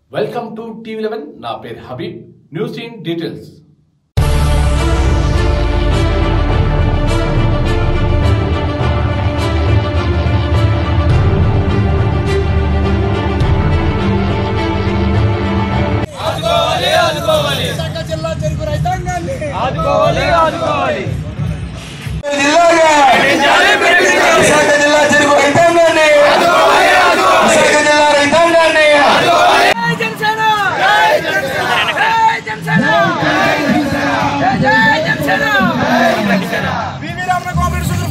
welcome to TV eleven నా పేరు Habib news in details Visakha జిల్లా చెరుకు రైతాంగాన్ని ఆదుకోవాలి ఆదుకోవాలి విశాఖ జిల్లా చెరుకు రైతాంగాన్ని విశాఖ జిల్లా రైతాంగాన్ని జనసేన జనసేన జనసేన వివి రమణ కోఆపరేటివ్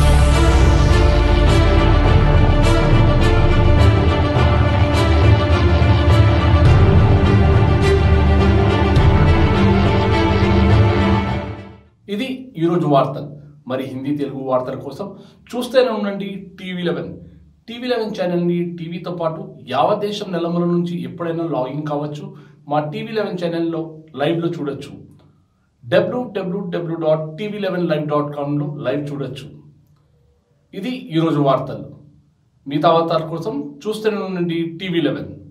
ఇది ఈరోజు వార్తలు మరి హిందీ తెలుగు వార్తల కోసం చూస్తూనే ఉండండి టీవీ లెవెన్ టీవీ లెవెన్ ఛానల్ని టీవీతో పాటు యావత్ దేశం నెలమల నుంచి ఎప్పుడైనా లాగిన్ కావచ్చు మా టీవీ లెవెన్ ఛానల్లో లైవ్లో చూడొచ్చు డబ్ల్యూడబ్ల్యూడబ్ల్యూ dot TV eleven live dot కామ్లో లైవ్ చూడొచ్చు ఇది ఈరోజు వార్తలు మిగతా వార్తల కోసం చూస్తూనే ఉండండి టీవీ లెవెన్